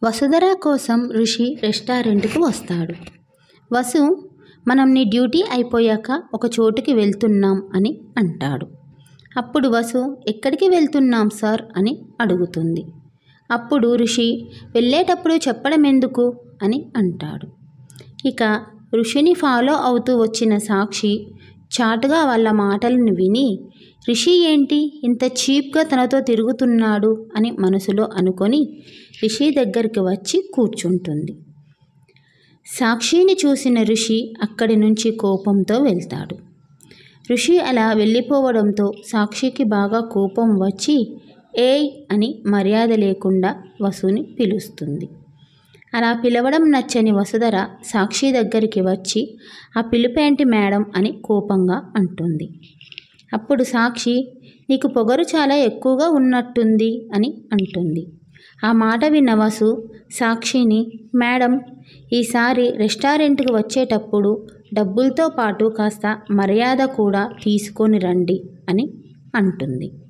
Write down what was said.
వసుధర కోసం ఋషి రెస్టారెంట్కి వస్తాడు వసు మనం నీ డ్యూటీ అయిపోయాక ఒక చోటుకి వెళ్తున్నాం అని అంటాడు అప్పుడు వసు ఎక్కడికి వెళ్తున్నాం సార్ అని అడుగుతుంది అప్పుడు ఋషి వెళ్ళేటప్పుడు చెప్పడం ఎందుకు అని అంటాడు ఇక ఋషిని ఫాలో అవుతూ వచ్చిన సాక్షి చాటుగా వాళ్ళ మాటలను విని రిషి ఏంటి ఇంత చీప్గా తనతో తిరుగుతున్నాడు అని మనసులో అనుకొని రిషి దగ్గరికి వచ్చి కూర్చుంటుంది సాక్షిని చూసిన ఋషి అక్కడి నుంచి కోపంతో వెళ్తాడు ఋషి అలా వెళ్ళిపోవడంతో సాక్షికి బాగా కోపం వచ్చి ఏయ్ అని మర్యాద లేకుండా వసుని పిలుస్తుంది అలా పిలవడం నచ్చని వసుధర సాక్షి దగ్గరికి వచ్చి ఆ పిలుపేంటి మేడం అని కోపంగా అంటుంది అప్పుడు సాక్షి నీకు పొగరు చాలా ఎక్కువగా ఉన్నట్టుంది అని అంటుంది ఆ మాట విన్న వసు సాక్షిని మేడం ఈసారి రెస్టారెంట్కి వచ్చేటప్పుడు డబ్బులతో పాటు కాస్త మర్యాద కూడా తీసుకొని రండి అని అంటుంది